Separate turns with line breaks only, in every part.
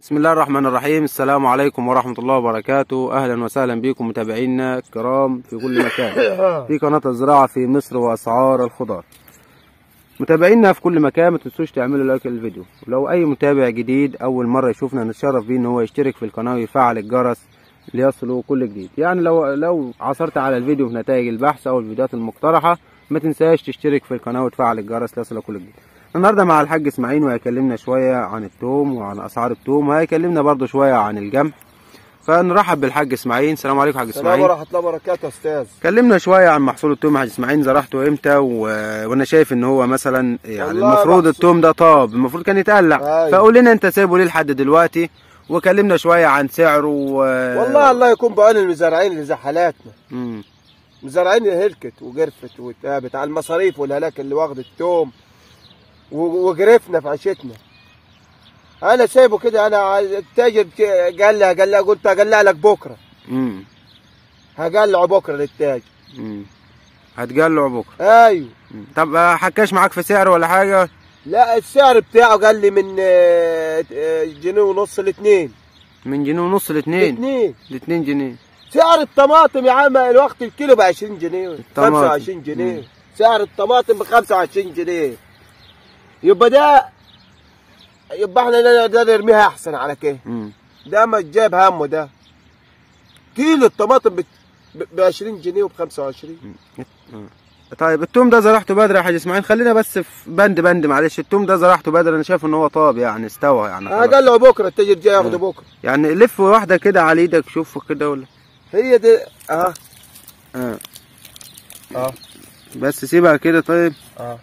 بسم الله الرحمن الرحيم السلام عليكم ورحمة الله وبركاته أهلا وسهلا بكم متابعينا الكرام في كل مكان في قناة الزراعة في مصر وأسعار الخضار متابعينا في كل مكان ما تنسوش تعملوا لايك للفيديو ولو أي متابع جديد أول مرة يشوفنا نتشرف بيه إن هو يشترك في القناة ويفعل الجرس ليصله كل جديد يعني لو لو عثرت على الفيديو في نتائج البحث أو الفيديوهات المقترحة ما تنساش تشترك في القناة وتفعل الجرس ليصلك كل جديد النهارده مع الحاج اسماعيل وهيكلمنا شويه عن التوم وعن اسعار التوم وهيكلمنا برضو شويه عن الجمح فنرحب بالحاج اسماعيل السلام عليكم حاج
السلام
اسماعيل
ورحمة الله وبركاته يا أستاذ
كلمنا شويه عن محصول التوم يا حاج اسماعيل زرعته امتى و... وانا شايف ان هو مثلا يعني
والله
المفروض
محصول-
التوم ده طاب المفروض كان يتقلع
أيوة.
فقول لنا انت سايبه ليه لحد دلوقتي وكلمنا شويه عن سعره و...
والله الله يكون بعون المزارعين اللي زي حالاتنا
مم.
مزارعين هلكت وقرفت وتابت على المصاريف والهلاك اللي واخد التوم و- وقرفنا في عيشتنا انا سايبه كده انا ع- التاجر ك- قال لي قال لي قلت اقلع لك بكره
مم.
هقلعه بكره للتاجر
مم. هتقلع بكره
ايوه
مم. طب آه، حكاش معاك في سعر ولا حاجه
لا السعر بتاعه قال لي من آه، آه، جنيه ونص لاتنين
من جنيه ونص لاتنين
اتنين
لاتنين جنيه
سعر الطماطم يا عم الوقت الكيلو ب 20 جنيه
الطماطم.
25 جنيه سعر الطماطم ب 25 جنيه يبقى ده يبقى احنا ده- ده نرميها احسن على كده
مم.
ده ما جايب همه ده كيلو الطماطم ب 20 جنيه وب 25
طيب التوم ده زرعته بدري يا حاج اسماعيل خلينا بس في بند بند معلش التوم ده زرعته بدري انا شايف ان هو طاب يعني استوى يعني خلاص.
هقلعه بكره التاجر جاي ياخده بكره
يعني لف واحده كده على ايدك شوفه كده ولا
هي دي اه
اه
اه
بس سيبها كده طيب
اه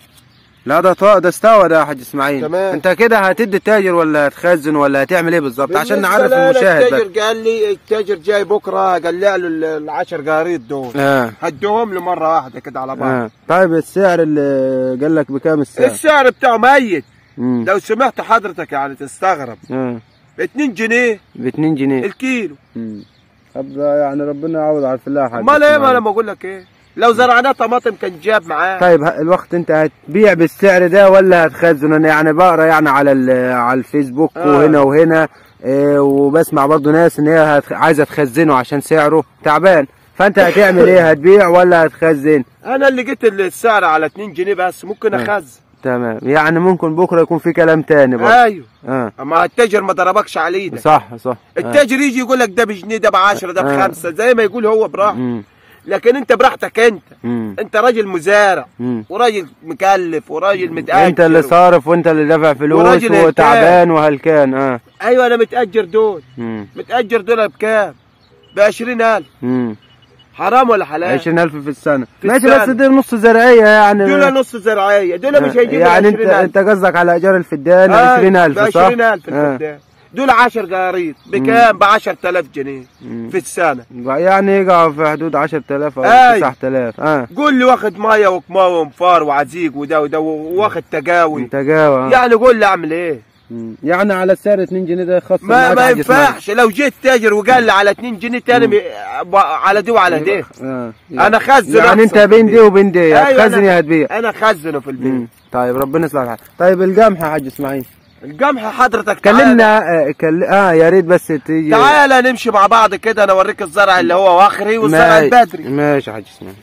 لا ده طاق ده استوى ده يا حاج اسماعيل
تمام.
انت كده هتدي التاجر ولا هتخزن ولا هتعمل ايه بالظبط عشان
بالنسبة
نعرف
لنا
المشاهد بس
التاجر قال لي التاجر جاي بكره قلع له ال- العشر قاريط دول
اه
هدوهم له مره واحده كده على بعض
اه طيب السعر اللي قال لك بكام السعر؟
السعر بتاعه ميت
مم.
لو سمحت حضرتك يعني تستغرب
اه
ب 2 جنيه
ب 2 جنيه
الكيلو
مم. طب ده يعني ربنا يعوض على الفلاح يا حاج
امال ايه ما
إسماعيل.
انا بقول لك ايه لو زرعناه طماطم كان جاب معاه
طيب ه- الوقت انت هتبيع بالسعر ده ولا هتخزن انا يعني بقرا يعني على ال- على الفيسبوك
آه.
وهنا وهنا اه وبسمع برضو ناس ان هي هت- عايزه تخزنه عشان سعره تعبان فانت هتعمل ايه هتبيع ولا هتخزن
انا اللي جيت السعر على 2 جنيه بس ممكن
آه.
اخزن
تمام يعني ممكن بكره يكون في كلام تاني برضه
ايوه
اه
اما التاجر ما ضربكش على ايدك
صح صح آه.
التاجر يجي يقول لك ده بجنيه ده ب 10 ده
آه.
بخمسه زي ما يقول هو براحته
مم.
لكن انت براحتك انت
مم.
انت راجل مزارع
مم.
وراجل مكلف وراجل متاجر
انت اللي صارف وانت اللي دافع فلوس
وراجل
وتعبان وهلكان اه
ايوه انا متاجر دول
مم.
متاجر دول بكام؟ ب 20000
مم.
حرام ولا حلال؟
20000 في السنه
في
ماشي
السنة.
بس دي نص زرعيه يعني
دول نص زراعيه دول مش هيجيبوا
يعني انت
20000
انت قصدك على ايجار الفدان
ب
20000 صح؟
20000
آه.
الفدان دول 10 قاريط بكام؟ ب 10000 جنيه
مم.
في السنه
يعني يقع في حدود 10000 او
أي.
9000 اه
قول لي واخد ميه وكماوه ومفار وعزيق وده وده واخد تقاوي
انت جاوة
يعني قول لي اعمل ايه؟
مم. يعني على السعر 2 جنيه ده يخصم
ما
معاك
ما
حاجة اسمها-
ينفعش لو جيت تاجر وقال لي على 2 جنيه تاني م- على دي وعلى دي
اه
انا خزن
يعني انت
أحسن
بين
في
دي وبين دي
أيوة
هتخزن
أنا-
يا هتبيع
انا خزنه في البيت
مم. طيب ربنا يصلح الحال طيب القمح يا حاج اسماعيل
القمح حضرتك تعالى
كلمنا اه, كل... اه يا ريت بس تيجي
تعالى نمشي مع بعض كده انا اوريك الزرع اللي هو واخري والزرع
ماشي.
البدري
ماشي يا حاج اسماعيل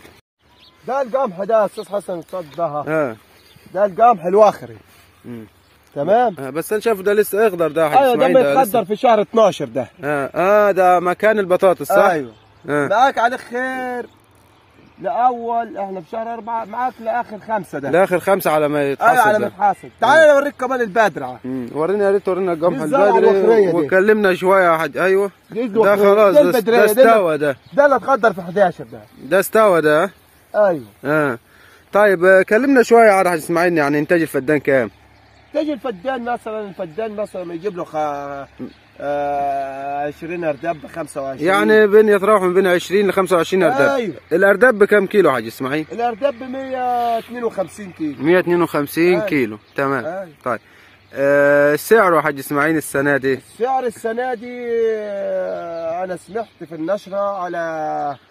ده القمح ده يا استاذ حسن صدها
اه
ده القمح الواخري
مم.
تمام
آه بس انا شايف ده لسه اخضر ده يا حاج
ايوه ده
اسماعيل
بيتخدر
لسه
في شهر 12 ده
اه اه ده مكان البطاطس صح؟
ايوه
اه
معاك على خير لاول احنا في شهر أربعة معاك لاخر خمسة ده
لاخر خمسة على ما
ايوه
يتحصل
على ما
ده
تحاسب تعالى اوريك كمان البدرعه
مم. ورينا يا ريت ورينا القمح
دي الزرعة الوخرية
البدري
دي.
وكلمنا شويه يا حاج ايوه
دي
ده
الوخرية.
خلاص
دي
ده,
البدرية،
ده
دي اللي-
استوى ده
ده اللي اتخدر في 11 ده
ده استوى ده
ايوه
اه طيب آه، كلمنا شويه على حاج اسماعيل يعني انتاج الفدان كام؟
تجي الفدان مثلا الفدان مثلا يجيب له خ... آه 20 ارداب ب 25
يعني بين يتراوح من بين 20 ل 25 ارداب
ايوه
الارداب بكام كيلو يا حاج اسماعيل؟
الارداب ب 152 كيلو
152
أيوة.
كيلو تمام
ايوه
طيب آه سعره يا حاج اسماعيل السنه دي
سعر السنه دي آه، انا سمعت في النشره على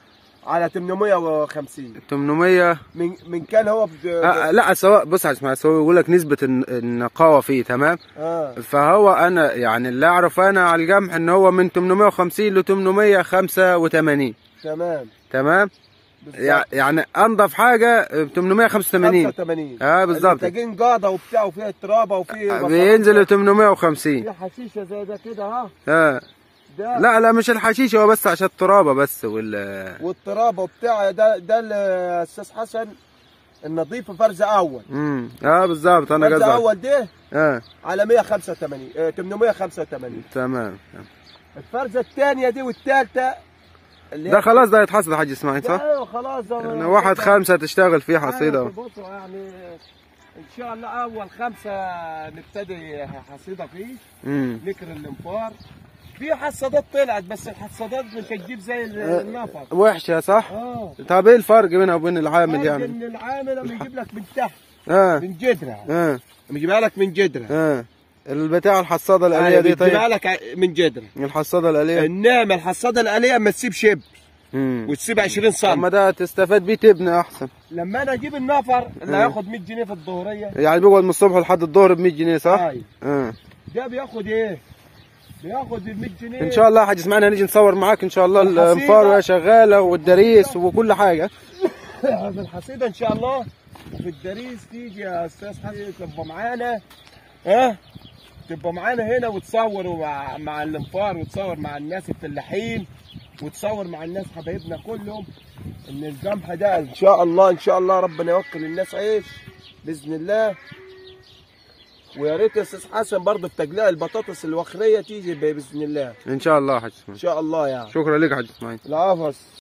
على 850
800
من من كان هو ب...
آه لا سواء بص يا اسمع سواء يقول لك نسبة الن- النقاوة فيه تمام
اه
فهو انا يعني اللي اعرف انا على الجمح ان هو من 850 ل 885
تمام
تمام
بالظبط.
يع- يعني انضف حاجة ب 885
85
اه بالظبط
المنتجين قاضة وبتاع وفيها ترابة وفي
بينزل ل 850
في حشيشة زي ده كده ها
اه
ده
لا لا مش الحشيش هو بس عشان الترابة بس وال
والترابة وبتاع ده ده الاستاذ حسن النظيف فرز اول
امم اه بالظبط انا
فرز
قصدي
اول ده
اه
على 185 آه، 885
تمام
الفرزة الثانية دي والثالثة اللي
ده خلاص ده يتحصل يا حاج اسماعيل صح؟
ايوه خلاص ده
يعني واحد خمسة تشتغل فيه حصيدة
أيوة، بصوا يعني ان شاء الله اول خمسة نبتدي حصيدة فيه
امم
نكر الانفار في حصادات طلعت بس الحصادات مش هتجيب زي ال- النفر
وحشة صح؟
اه
طب ايه الفرق بينها وبين العامل
فرق
يعني؟
ان العامل لما يجيب لك من تحت
اه
من جدرها
اه
لما يجيبها لك من جدرها
اه البتاع الحصادة الآلية
أيوة،
دي
بتجيبها
طيب
لك ع- من جدرها
الحصادة الآلية
انما الحصاده الاليه ما تسيب شب
امم
وتسيب 20 سم
اما ده تستفاد بيه تبني احسن
لما انا اجيب النفر اللي
مم.
هياخد 100 جنيه في الظهريه
يعني بيقعد من الصبح لحد الظهر ب 100 جنيه صح؟
أيوة.
اه
ده بياخد ايه؟ بياخد ال 100 جنيه
ان شاء الله يا حاج اسمعنا هنيجي نصور معاك ان شاء الله
الحصيدة.
الانفار وهي شغالة والدريس وكل حاجة
في الحصيده ان شاء الله وفي الدريس تيجي يا استاذ حسن تبقى معانا ها تبقى معانا هنا وتصور مع مع الانفار وتصور مع الناس الفلاحين وتصور مع الناس حبايبنا كلهم ان القمح ده ان شاء الله ان شاء الله ربنا يوكل الناس عيش باذن الله ويا ريت يا استاذ حسن برضه في تجلية البطاطس الوخريه تيجي باذن الله
ان شاء الله يا حاج
ان
اسماعيل
شاء الله يعني
شكرا لك يا حاج اسماعيل
العفو